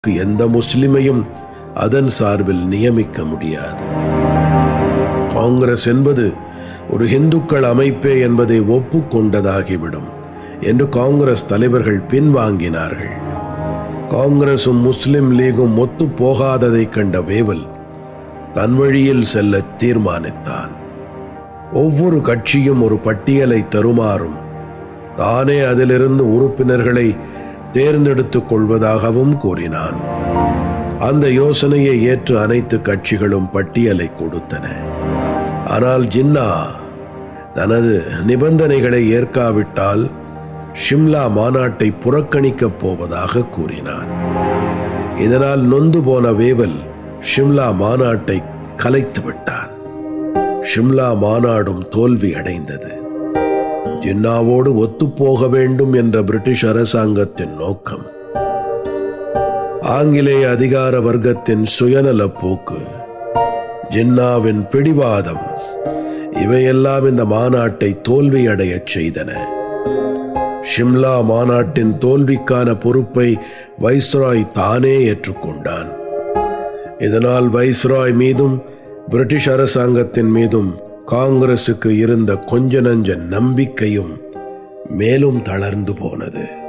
எந்த முஸ்லிமையும் அதன் சார்பில் நியமிக்க முடியாது காங்கிரஸ் என்பது ஒரு இந்துக்கள் அமைப்பே என்பதை ஒப்புக்கொண்டதாகிவிடும் என்று காங்கிரஸ் தலைவர்கள் பின்வாங்கினார்கள் காங்கிரசும் முஸ்லிம் லீகும் ஒத்து போகாததை கண்ட வேவல் தன் வழியில் செல்ல தீர்மானித்தான் ஒவ்வொரு கட்சியும் ஒரு பட்டியலை தருமாறும் தானே அதிலிருந்து உறுப்பினர்களை தேர்ந்தெடுத்துக் கொள்வதாகவும் கூறினான் அந்த யோசனையை ஏற்று அனைத்து கட்சிகளும் பட்டியலை கொடுத்தன ஆனால் ஜின்னா தனது நிபந்தனைகளை ஏற்காவிட்டால் ஷிம்லா மாநாட்டை புறக்கணிக்கப் போவதாக கூறினான் இதனால் நொந்து போன வேவல் ஷிம்லா மாநாட்டை கலைத்து விட்டான் ஷிம்லா மாநாடும் தோல்வி அடைந்தது ஜின்னாவோடு ஒத்துப்போக வேண்டும் என்ற பிரிட்டிஷ் அரசாங்கத்தின் நோக்கம் ஆங்கிலேய அதிகார வர்க்கத்தின் சுயநல போக்கு ஜின்னாவின் பிடிவாதம் இவையெல்லாம் இந்த மாநாட்டை தோல்வியடையச் செய்தன ஷிம்லா மாநாட்டின் தோல்விக்கான பொறுப்பை வைஸ்ராய் தானே ஏற்றுக்கொண்டான் இதனால் வைஸ்ராய் மீதும் பிரிட்டிஷ் அரசாங்கத்தின் மீதும் காங்கிரசுக்கு இருந்த கொஞ்ச நஞ்ச நம்பிக்கையும் மேலும் தளர்ந்து போனது